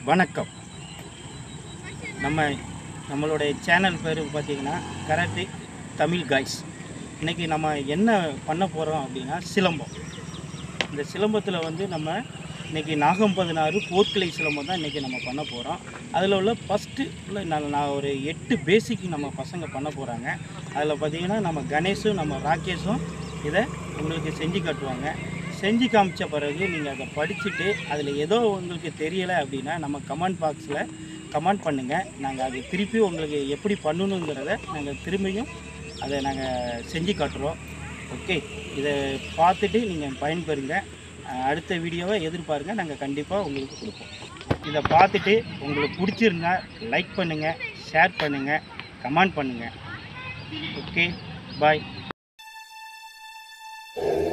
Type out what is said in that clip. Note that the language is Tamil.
வணக்கம் நம்ம நம்மளுடைய சேனல் பேர் பார்த்தீங்கன்னா கராத்தே தமிழ் காய்ஸ் இன்றைக்கி நம்ம என்ன பண்ண போகிறோம் அப்படின்னா சிலம்பம் இந்த சிலம்பத்தில் வந்து நம்ம இன்றைக்கி நாகம் பதினாறு போர்க்கிளை சிலம்பம் தான் இன்றைக்கி நம்ம பண்ண போகிறோம் அதில் உள்ள ஃபஸ்ட்டு உள்ள நான் நான் ஒரு எட்டு பேசிக் நம்ம பசங்க பண்ண போகிறாங்க அதில் பார்த்தீங்கன்னா நம்ம கணேஷும் நம்ம ராகேஷும் இதை உங்களுக்கு செஞ்சு காட்டுவாங்க செஞ்சு காமிச்ச பிறகு நீங்கள் அதை படிச்சுட்டு அதில் ஏதோ உங்களுக்கு தெரியலை அப்படின்னா நம்ம கமெண்ட் பாக்ஸில் கமெண்ட் பண்ணுங்கள் நாங்கள் அது திருப்பி உங்களுக்கு எப்படி பண்ணணுங்கிறத நாங்கள் திரும்பியும் அதை நாங்கள் செஞ்சு காட்டுறோம் ஓகே இதை பார்த்துட்டு நீங்கள் பயன்பெறுங்க அஹ் அடுத்த வீடியோவை எதிர்பாருங்க நாங்கள் கண்டிப்பாக உங்களுக்கு கொடுப்போம் இதை பார்த்துட்டு உங்களுக்கு பிடிச்சிருந்தா லைக் பண்ணுங்கள் ஷேர் பண்ணுங்கள் கமெண்ட் பண்ணுங்கள் ஓகே பாய்